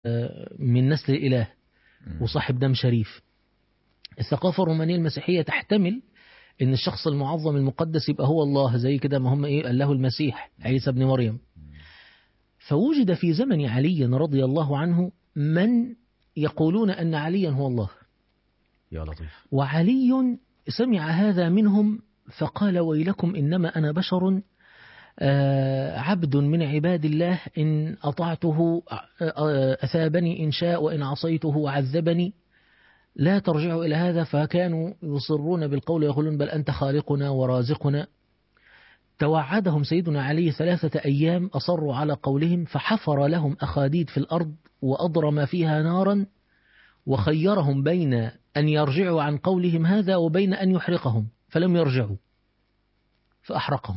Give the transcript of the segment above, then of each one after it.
من نسل الإله وصاحب دم شريف الثقافة الرومانية المسيحية تحتمل ان الشخص المعظم المقدس يبقى هو الله زي كده ما هم ايه قال له المسيح عيسى ابن مريم فوجد في زمن علي رضي الله عنه من يقولون ان عليا هو الله يا لطيف وعلي سمع هذا منهم فقال ويلكم انما انا بشر آه، عبد من عباد الله إن أطعته آه، أثابني إن شاء وإن عصيته عذبني لا ترجعوا إلى هذا فكانوا يصرون بالقول يقولون بل أنت خالقنا ورازقنا توعدهم سيدنا علي ثلاثة أيام أصروا على قولهم فحفر لهم أخاديد في الأرض وأضرم فيها نارا وخيرهم بين أن يرجعوا عن قولهم هذا وبين أن يحرقهم فلم يرجعوا فأحرقهم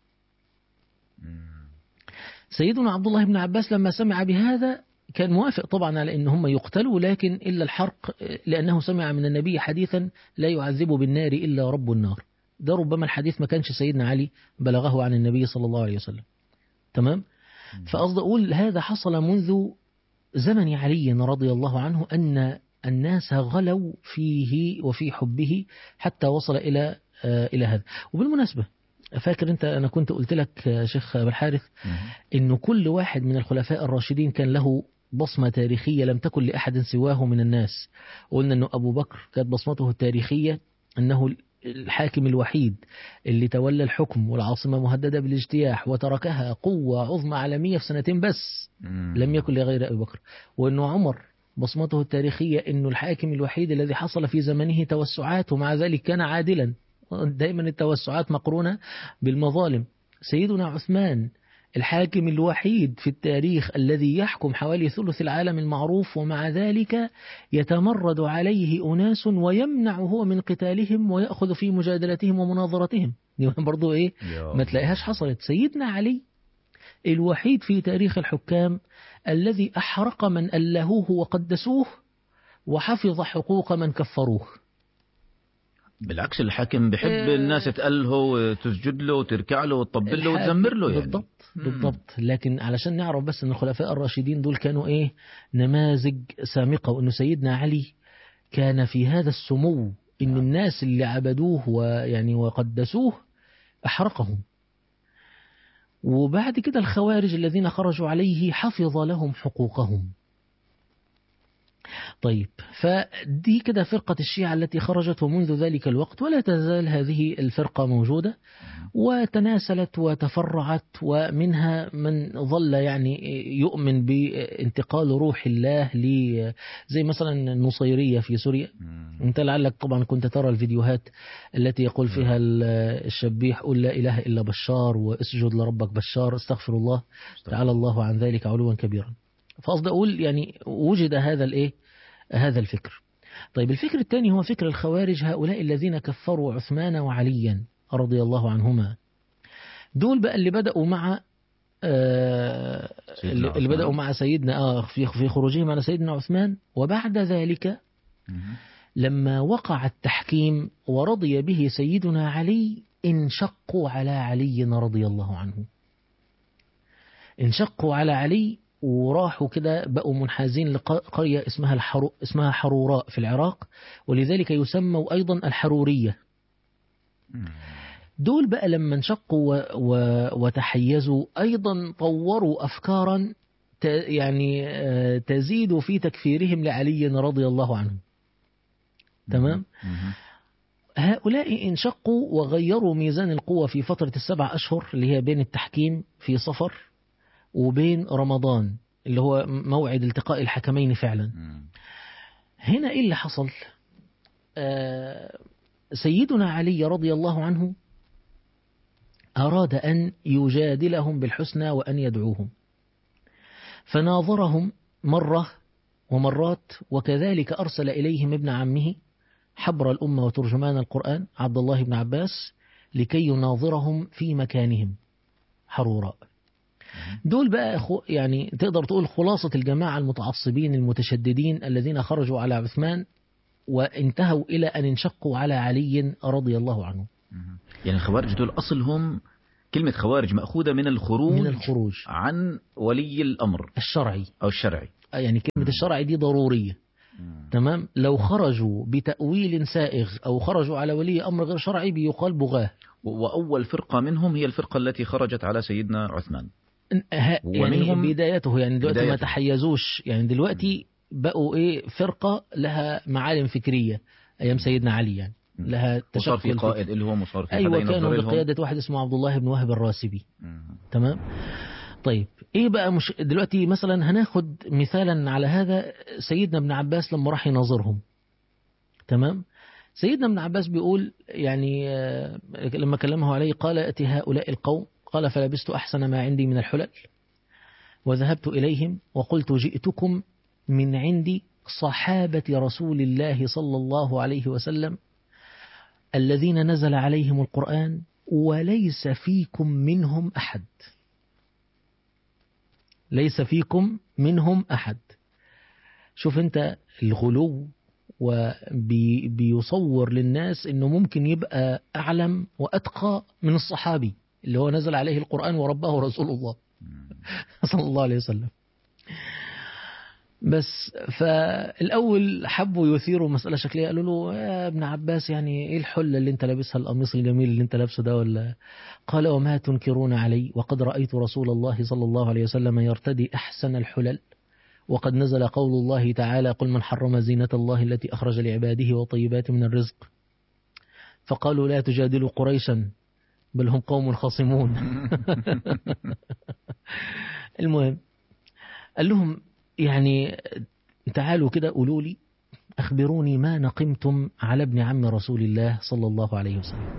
سيدنا عبد الله بن عباس لما سمع بهذا كان موافق طبعا على ان هم يقتلوا لكن الا الحرق لانه سمع من النبي حديثا لا يعذب بالنار الا رب النار ده ربما الحديث ما كانش سيدنا علي بلغه عن النبي صلى الله عليه وسلم تمام فقصد اقول هذا حصل منذ زمن علي رضي الله عنه ان الناس غلوا فيه وفي حبه حتى وصل الى الى هذا وبالمناسبه فاكر انت انا كنت قلت لك يا شيخ ابو الحارث انه كل واحد من الخلفاء الراشدين كان له بصمة تاريخية لم تكن لأحد سواه من الناس قلنا أنه أبو بكر كانت بصمته التاريخية أنه الحاكم الوحيد اللي تولى الحكم والعاصمة مهددة بالاجتياح وتركها قوة عظمى عالمية في سنتين بس لم يكن لغير أبي بكر وأنه عمر بصمته التاريخية أنه الحاكم الوحيد الذي حصل في زمنه توسعات ومع ذلك كان عادلا دائما التوسعات مقرونة بالمظالم سيدنا عثمان الحاكم الوحيد في التاريخ الذي يحكم حوالي ثلث العالم المعروف ومع ذلك يتمرد عليه أناس ويمنع هو من قتالهم ويأخذ في مجادلتهم ومناظرتهم دي برضو إيه ما تلاقيهاش حصلت سيدنا علي الوحيد في تاريخ الحكام الذي أحرق من ألهوه وقدسوه وحفظ حقوق من كفروه بالعكس الحاكم بحب إيه الناس تأله وتسجد له وتركع له وتطبل له وتزمر له يعني بالضبط بالضبط لكن علشان نعرف بس ان الخلفاء الراشدين دول كانوا ايه نماذج سامقة وانه سيدنا علي كان في هذا السمو ان الناس اللي عبدوه ويعني وقدسوه احرقهم وبعد كده الخوارج الذين خرجوا عليه حفظ لهم حقوقهم طيب فدي كده فرقة الشيعة التي خرجت ومنذ ذلك الوقت ولا تزال هذه الفرقة موجودة وتناسلت وتفرعت ومنها من ظل يعني يؤمن بانتقال روح الله ل زي مثلا النصيرية في سوريا انت لعلك طبعا كنت ترى الفيديوهات التي يقول فيها الشبيح قل لا إله إلا بشار واسجد لربك بشار استغفر الله تعالى الله عن ذلك علوا كبيرا فقصد أقول يعني وجد هذا الإيه هذا الفكر طيب الفكر الثاني هو فكر الخوارج هؤلاء الذين كفروا عثمان وعليا رضي الله عنهما دول بقى اللي بدأوا مع آه اللي بدأوا مع سيدنا آه في في خروجهم على سيدنا عثمان وبعد ذلك لما وقع التحكيم ورضي به سيدنا علي انشقوا على علي رضي الله عنه انشقوا على علي وراحوا كده بقوا منحازين لقرية اسمها الحرو اسمها حروراء في العراق ولذلك يسموا أيضا الحرورية دول بقى لما انشقوا و... و... وتحيزوا أيضا طوروا أفكارا ت... يعني تزيد في تكفيرهم لعلي رضي الله عنه تمام هؤلاء انشقوا وغيروا ميزان القوة في فترة السبع أشهر اللي هي بين التحكيم في صفر وبين رمضان اللي هو موعد التقاء الحكمين فعلا هنا ايه اللي حصل آه سيدنا علي رضي الله عنه أراد أن يجادلهم بالحسنى وأن يدعوهم فناظرهم مرة ومرات وكذلك أرسل إليهم ابن عمه حبر الأمة وترجمان القرآن عبد الله بن عباس لكي يناظرهم في مكانهم حروراء دول بقى يعني تقدر تقول خلاصة الجماعة المتعصبين المتشددين الذين خرجوا على عثمان وانتهوا إلى أن انشقوا على علي رضي الله عنه يعني الخوارج دول أصلهم كلمة خوارج مأخوذة من الخروج من الخروج عن ولي الأمر الشرعي أو الشرعي يعني كلمة الشرع دي ضرورية تمام لو خرجوا بتأويل سائغ أو خرجوا على ولي أمر غير شرعي بيقال بغاه وأول فرقة منهم هي الفرقة التي خرجت على سيدنا عثمان ه- يعني ومنهم بدايته يعني دلوقتي ما بدايته. تحيزوش يعني دلوقتي بقوا ايه فرقة لها معالم فكرية ايام سيدنا علي يعني لها وصار في تشكل فكري. قائد اللي هو مصار في ايوه هذا كانوا ينظر لهم. بقيادة واحد اسمه عبد الله بن وهب الراسبي مم. تمام طيب ايه بقى مش دلوقتي مثلا هناخد مثالا على هذا سيدنا ابن عباس لما راح يناظرهم تمام سيدنا ابن عباس بيقول يعني آه، لما كلمه عليه قال اتي هؤلاء القوم قال فلبست احسن ما عندي من الحلل وذهبت اليهم وقلت جئتكم من عندي صحابه رسول الله صلى الله عليه وسلم الذين نزل عليهم القران وليس فيكم منهم احد ليس فيكم منهم أحد شوف أنت الغلو وبيصور للناس أنه ممكن يبقى أعلم وأتقى من الصحابي اللي هو نزل عليه القرآن ورباه رسول الله صلى الله عليه وسلم بس فالأول حبوا يثيروا مسألة شكلية قالوا له يا ابن عباس يعني إيه الحلة اللي أنت لابسها القميص الجميل اللي أنت لابسه ده ولا قال وما تنكرون علي وقد رأيت رسول الله صلى الله عليه وسلم يرتدي أحسن الحلل وقد نزل قول الله تعالى قل من حرم زينة الله التي أخرج لعباده وطيبات من الرزق فقالوا لا تجادلوا قريشا بل هم قوم خصمون المهم قال لهم يعني تعالوا كده قولوا لي أخبروني ما نقمتم على ابن عم رسول الله صلى الله عليه وسلم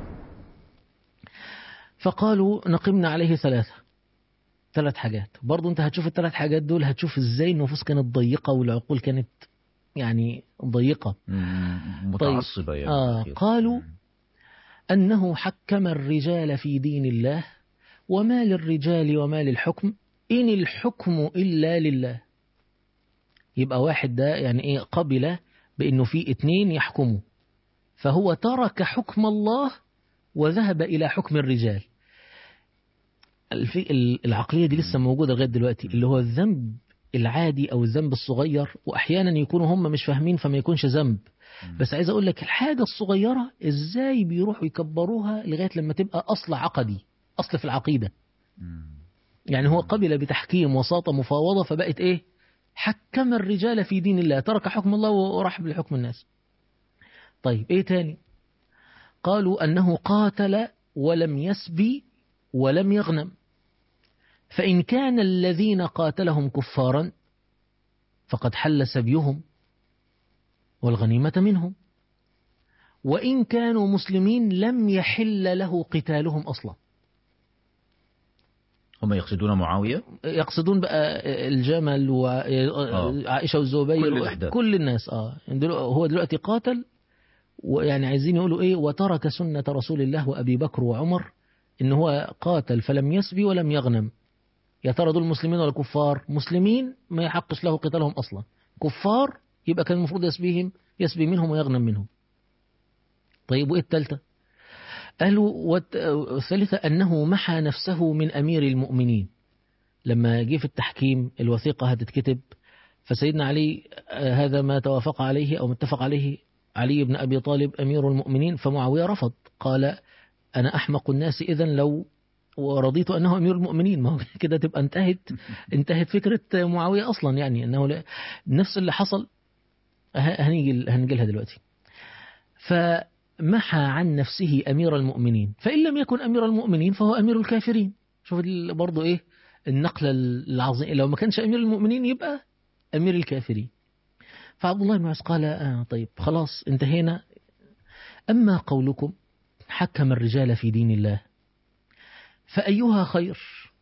فقالوا نقمنا عليه ثلاثة ثلاث حاجات برضو انت هتشوف الثلاث حاجات دول هتشوف ازاي النفوس كانت ضيقة والعقول كانت يعني ضيقة مم. متعصبة يعني آه أخير. قالوا أنه حكم الرجال في دين الله وما للرجال وما للحكم إن الحكم إلا لله يبقى واحد ده يعني إيه قبل بأنه في اتنين يحكموا فهو ترك حكم الله وذهب إلى حكم الرجال الفي- ال- العقلية دي لسه موجودة لغاية دلوقتي اللي هو الذنب العادي أو الذنب الصغير وأحيانا يكونوا هم مش فاهمين فما يكونش ذنب بس عايز أقول لك الحاجة الصغيرة إزاي بيروحوا يكبروها لغاية لما تبقى أصل عقدي أصل في العقيدة مم. يعني هو قبل بتحكيم وساطة مفاوضة فبقت إيه حكم الرجال في دين الله ترك حكم الله وراح بحكم الناس طيب إيه تاني قالوا أنه قاتل ولم يسبي ولم يغنم فإن كان الذين قاتلهم كفارا فقد حل سبيهم والغنيمة منهم وإن كانوا مسلمين لم يحل له قتالهم أصلا هم يقصدون معاوية يقصدون بقى الجمل وعائشة والزبير كل الأحداث. كل الناس اه دلو- هو دلوقتي قاتل ويعني عايزين يقولوا ايه وترك سنة رسول الله وأبي بكر وعمر ان هو قاتل فلم يسبي ولم يغنم يا ترى دول مسلمين ولا كفار مسلمين ما يحقش له قتالهم أصلا كفار يبقى كان المفروض يسبيهم يسبي منهم ويغنم منهم طيب وإيه التالتة قالوا والت- والثالثة أنه محى نفسه من أمير المؤمنين لما جه في التحكيم الوثيقة هتتكتب فسيدنا علي آه، هذا ما توافق عليه أو متفق عليه علي بن أبي طالب أمير المؤمنين فمعاوية رفض قال أنا أحمق الناس إذا لو ورضيت أنه أمير المؤمنين ما هو كده تبقى انتهت انتهت فكرة معاوية أصلا يعني أنه لا- نفس اللي حصل ه- هنيجي هنجي لها دلوقتي فمحى عن نفسه أمير المؤمنين فإن لم يكن أمير المؤمنين فهو أمير الكافرين شوف ال- برضو إيه النقلة العظيمة لو ما كانش أمير المؤمنين يبقى أمير الكافرين فعبد الله بن مسعود قال آه طيب خلاص انتهينا أما قولكم حكم الرجال في دين الله فأيها خير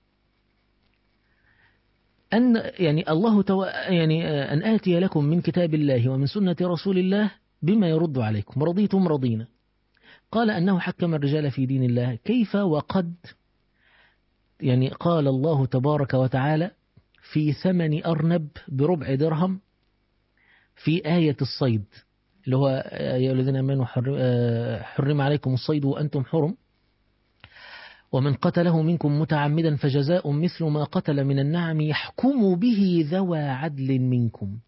أن يعني الله تو يعني آه، أن آتي لكم من كتاب الله ومن سنة رسول الله بما يرد عليكم رضيتم رضينا قال أنه حكم الرجال في دين الله كيف وقد يعني قال الله تبارك وتعالى في ثمن أرنب بربع درهم في آية الصيد اللي هو يا أيها الذين آمنوا حرم, آه، حرم عليكم الصيد وأنتم حرم ومن قتله منكم متعمدا فجزاء مثل ما قتل من النعم يحكم به ذوى عدل منكم